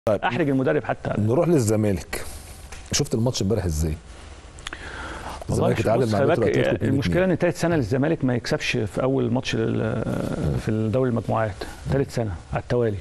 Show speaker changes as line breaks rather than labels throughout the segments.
طيب.
احرج المدرب حتى
نروح للزمالك شفت الماتش امبارح ازاي؟ الزمالك
والله
اتعادل
بص،
مع
خلي
مترو
بالك،
اتلتيكو 2-2.
المشكله ان ثالث سنه للزمالك ما يكسبش في اول ماتش لل- في الدوري المجموعات ثالث سنه على التوالي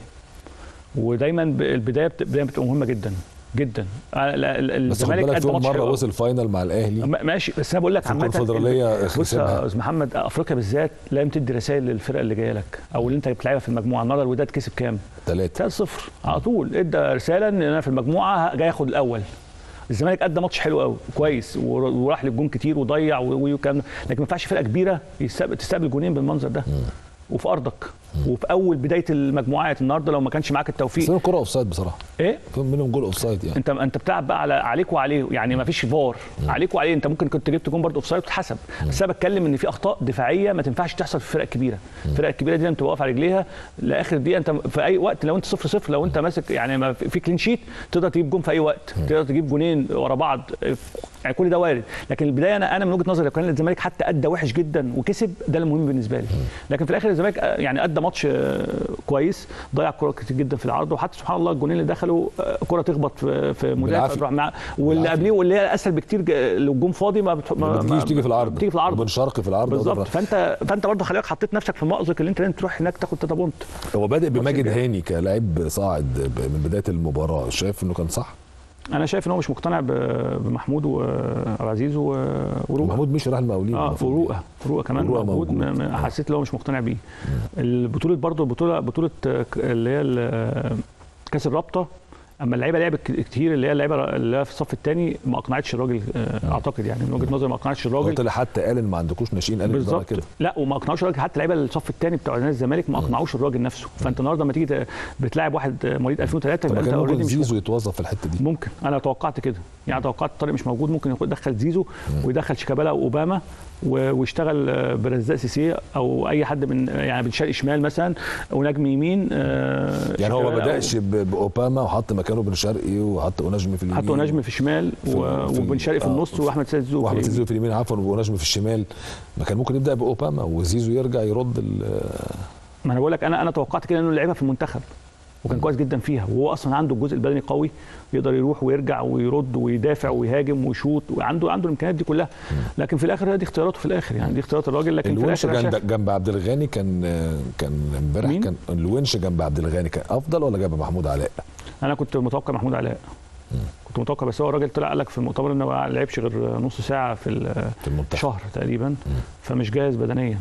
ودايما ب- البدايه بت- البدايه بتبقى مهمه جدا جدا آه، لا، ال-
بس خد
الزمالك
بالك
قد
فيهم
ماتش
مره
حلو أوي.
وصل فاينل مع الاهلي
ما- ماشي بس انا بقول لك
في
عامه
الكونفدراليه
بص يا
خسرها
استاذ محمد افريقيا بالذات لازم تدي رسائل للفرقه اللي جايه لك او اللي انت بتلعبها في المجموعه النهارده الوداد كسب كام؟
ثلاثه
3 0 على طول ادى رساله ان انا في المجموعه جاي اخد الاول الزمالك ادى ماتش حلو قوي كويس ور- وراح للجون كتير وضيع و- و- والكلام ده لكن ما ينفعش فرقه كبيره يستقبل تستقبل جونين بالمنظر ده وفي ارضك وفي اول بدايه المجموعات النهارده لو ما كانش معاك
بس
التوفيق
هي الكره اوف سايد بصراحه
ايه
في منهم جول اوف سايد يعني
انت انت بتلعب بقى على عليك وعليه يعني ما فيش فار عليك وعليه انت ممكن كنت جبت جون برضه اوف سايد وتتحسب بس انا بتكلم ان في اخطاء دفاعيه ما تنفعش تحصل في الفرق الكبيره الفرق الكبيره دي انت واقف على رجليها لاخر دقيقه انت في اي وقت لو انت صفر صفر لو انت ماسك يعني ما في في كلين شيت تقدر تجيب جون في اي وقت تقدر تجيب جونين ورا بعض يعني كل ده وارد لكن البدايه انا انا من وجهه نظري لو كان الزمالك حتى ادى وحش جدا وكسب ده المهم بالنسبه لي لكن في الاخر الزمالك آه، يعني ادى ماتش آه، كويس ضيع كره كتير جدا في العرض وحتى سبحان الله الجونين اللي دخلوا آه، كره تخبط في في مدافع
بالعافية.
تروح مع واللي
بالعافية.
قبليه واللي هي اسهل بكتير ج- لو الجون فاضي ما, بتح...
ما بتجيش تيجي في العرض
بتيجي في العرض
وبن شرقي في العرض
بالظبط
وده
فانت فانت برضه خلي بالك حطيت نفسك في المأزق اللي انت لازم تروح هناك تاخد تاتا بونت
هو بادئ بماجد
الجاي.
هاني كلاعب صاعد ب- من بدايه المباراه شايف انه كان صح؟
انا شايف ان هو مش مقتنع ب- بمحمود وعبد العزيز و- ورؤى
محمود مش راح المقاولين
اه
المفروض.
ورؤى رؤى كمان
ورؤى
موجود
موجود.
م- م- حسيت ان هو مش مقتنع بيه البطوله برضه البطوله بطوله آه، ك- اللي هي ال- كاس الرابطه اما اللعيبه لعبت ك- كتير اللي هي اللعيبه اللي هي في الصف الثاني ما اقنعتش الراجل آه، اعتقد يعني من وجهه نظري ما اقنعتش
هو
الراجل
طلع حتى قال ان ما عندكوش ناشئين قال
بالظبط
كده
لا وما اقنعوش الراجل حتى لعيبه الصف الثاني بتوع نادي الزمالك ما اقنعوش الراجل نفسه فانت النهارده لما تيجي ت- بتلاعب واحد مواليد 2003
طب
يبقى
ما
انت
كان ممكن
اوريدي مش
زيزو يتوظف في الحته دي
ممكن انا توقعت كده يعني توقعت طارق مش موجود ممكن ياخد- يدخل زيزو ويدخل شيكابالا واوباما و- ويشتغل آه، برزاق سيسي او اي حد من يعني بن شرقي شمال مثلا ونجم يمين آه،
يعني هو ما
شيكابالا
بداش ب- باوباما وحط مكانه بن شرقي وحط ونجم في اليمين
حطوا نجم في شمال
في-
و-
في-
وبن شرقي في
آه،
النص واحمد سيد زوزو
واحمد
في
زيزو في اليمين عفوا ونجم في الشمال ما كان ممكن يبدا باوباما وزيزو يرجع يرد ال-
ما انا بقول لك انا انا توقعت كده انه لعبها في المنتخب وكان كويس جدا فيها وهو اصلا عنده الجزء البدني قوي يقدر يروح ويرجع ويرد ويدافع ويهاجم ويشوط وعنده عنده الامكانيات دي كلها لكن في الاخر هي دي اختياراته في الاخر يعني دي اختيارات الراجل لكن في
الونش
الاخر أنا
جنب,
شايف-
جنب عبد الغني كان كان امبارح
مين؟
كان الونش جنب عبد الغني كان افضل ولا جنب محمود علاء؟
انا كنت متوقع محمود علاء كنت متوقع بس هو الراجل طلع قال لك في المؤتمر انه ما لعبش غير نص ساعه في ال-
في المنتخب
شهر تقريبا فمش جاهز بدنيا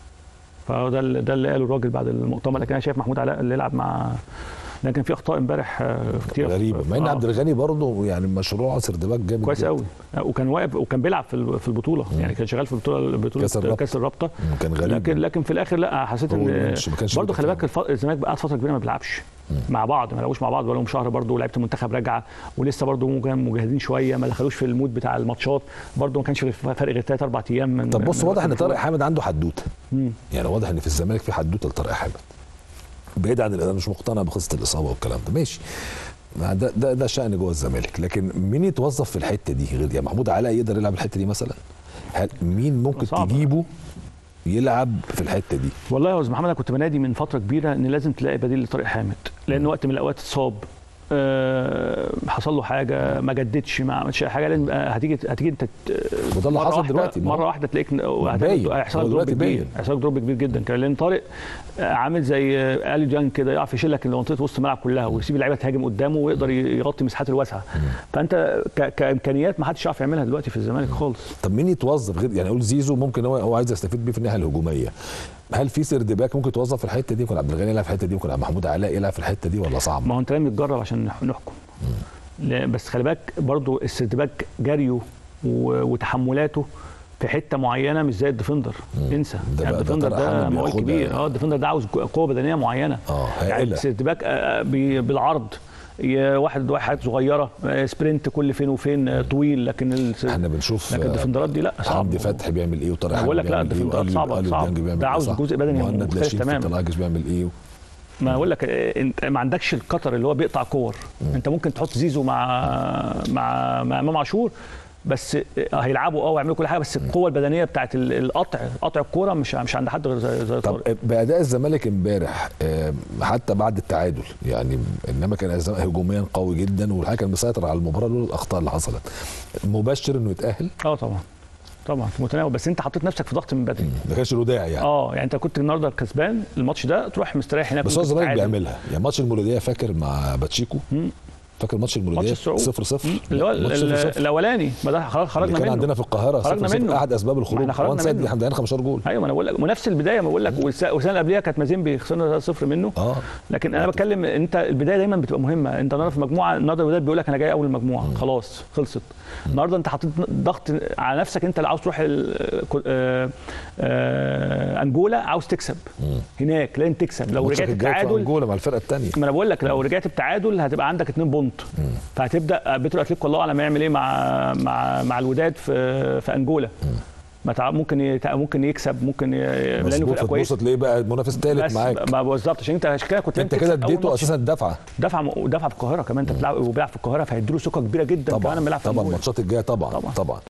فهو ده اللي- ده اللي قاله الراجل بعد المؤتمر لكن انا شايف محمود علاء اللي يلعب مع لكن في اخطاء امبارح آه، كتير
غريبه مع ان
آه.
عبد الغني برضه يعني مشروع سردباك جامد
كويس
جدا.
قوي وكان واقف وكان بيلعب في ال- في البطوله يعني كان شغال في البطوله بطوله
كأس الرابطة.
كاس الرابطه
مم، كان غريب
لكن لكن في الاخر لا حسيت
هو
ان
الونش ما كانش
برضه خلي
بيدافع.
بالك الف- الزمالك بقى فتره كبيره ما بيلعبش مع بعض ما لعبوش مع بعض بقالهم شهر برضه ولعيبه المنتخب راجعه ولسه برضه ممكن مجهزين شويه ما دخلوش في المود بتاع الماتشات برضه ما كانش في فرق غير ثلاث اربع ايام من
طب بص
من
واضح ان
وقت
طارق حامد عنده حدوته
مم.
يعني واضح ان في الزمالك في حدوته لطارق حامد بعيد عن انا مش مقتنع بقصه الاصابه والكلام ده ماشي ما ده ده ده شأن جوه الزمالك لكن مين يتوظف في الحته دي غير يعني محمود علاء يقدر يلعب الحته دي مثلا هل مين ممكن
صعبة.
تجيبه يلعب في الحته دي
والله يا استاذ محمد انا كنت بنادي من فتره كبيره ان لازم تلاقي بديل لطارق حامد لان وقت من الاوقات اتصاب آه، حصل له حاجه ما جددش ما عملش أي حاجه لازم آه، هتيجي هتيجي انت ت-
وده اللي
مرة
حصل
واحدة-
دلوقتي ما هو-
مره واحده تلاقيك
باين.
هيحصل
هو
لك دروب
دلوقتي
كبير
باين.
هيحصل لك دروب كبير جدا كان لان طارق آه، عامل زي آه، الي جان كده يعرف يشيلك منطقه وسط الملعب كلها ويسيب اللعيبه تهاجم قدامه ويقدر يغطي المساحات الواسعه فانت ك- كامكانيات ما حدش يعرف يعملها دلوقتي في الزمالك خالص
طب مين يتوظف غير يعني اقول زيزو ممكن هو هو عايز يستفيد بيه في الناحيه الهجوميه هل في سردباك ممكن يتوظف في الحته دي ممكن عبد الغني يلعب في الحته دي ممكن محمود علاء يلعب في الحته دي ولا صعب
ما هو انت لازم تجرب عشان نح- نحكم لا، بس خلي بالك برضو السردباك جريه و- وتحملاته في حته معينه مش زي الديفندر انسى
ده
يعني
بقى- ده
الديفندر
طارق
ده
حامد
موال
بياخدها.
كبير اه الديفندر ده عاوز قوه بدنيه معينه
اه
يعني
هائله
السردباك آه، آه، بي- بالعرض ي- واحد واحد صغيره آه، سبرنت كل فين وفين آه، طويل لكن الس-
احنا بنشوف
لكن الديفندرات دي لا صعب
حمدي فتحي بيعمل ايه وطارق
أنا
حامد
بقول لك لا،
بيعمل ايه
الديفندرات
وقال-
صعبة،
قال
صعبة.
الدنج بيعمل
ده
إيه،
عاوز
صح.
جزء بدني
مهند
مختلف
لاشين في
تماماً.
التلاجس بيعمل ايه
ما اقول لك آه، انت ما عندكش القطر اللي هو بيقطع كور انت ممكن تحط زيزو مع مع مع امام عاشور بس هيلعبوا اه ويعملوا كل حاجه بس القوه البدنيه بتاعت ال- القطع قطع الكوره مش مش عند حد غير زي, زي
طب
طارق
باداء الزمالك امبارح آه، حتى بعد التعادل يعني انما كان الزمالك هجوميا قوي جدا والحقيقه كان مسيطر على المباراه لولا الاخطاء اللي حصلت مبشر انه يتاهل
اه طبعا طبعا في متناول بس انت حطيت نفسك في ضغط من بدري
ما كانش له داعي يعني
اه يعني انت كنت النهارده كسبان الماتش ده تروح مستريح هناك
بس هو
ممكن
الزمالك
تتعادل.
بيعملها يعني ماتش المولوديه فاكر مع باتشيكو
مم.
فاكر ماتش المولوديه
ماتش الصعود.
0 0
اللي هو ال- ال- الاولاني ما ده خلاص
اللي
خرجنا
كان
منه
عندنا في القاهره
خرجنا
0 0
منه.
احد اسباب
ما
الخروج
احنا خرجنا
وان سايد
منه.
احنا ضيعنا 15 جول
ايوه ما انا بقول لك ونفس البدايه ما بقول لك والس- والسنه اللي قبلها كانت مازيمبي خسرنا 0 منه
اه
لكن انا بتكلم انت البدايه دايما بتبقى مهمه انت النهارده في مجموعه النهارده الوداد بيقول لك انا جاي اول المجموعه خلاص خلصت النهارده انت حطيت ضغط على نفسك انت اللي عاوز تروح ال- كل- آه، آه، انجولا عاوز تكسب هناك لازم تكسب لو
ماتشك
رجعت
الجاي في
التعادل
انجولا مع الفرقه الثانيه
ما انا بقول لك لو رجعت بتعادل هتبقى عندك 2 بونت فهتبدا بيترو اتلتيكو الله اعلم يعمل ايه مع مع مع الوداد في في انجولا ما تع- ممكن يت- ممكن يكسب ممكن ي- لانه
مظبوط
فرقه كويسه
فتبص تلاقيه بقى منافس ثالث
بس
معاك
ما بالظبط عشان انت عشان كده كنت
انت
لازم
كده
تكسب أول
اديته
ماتش.
اساسا الدفعه
دفع م- دفع في القاهره كمان انت بتلعب وبيلعب في القاهره فهيديله ثقه كبيره جدا كمان
طبعا
لما يلعب في
طبعا
أنجولا.
الماتشات الجايه طبعا
طبعا.
طبعا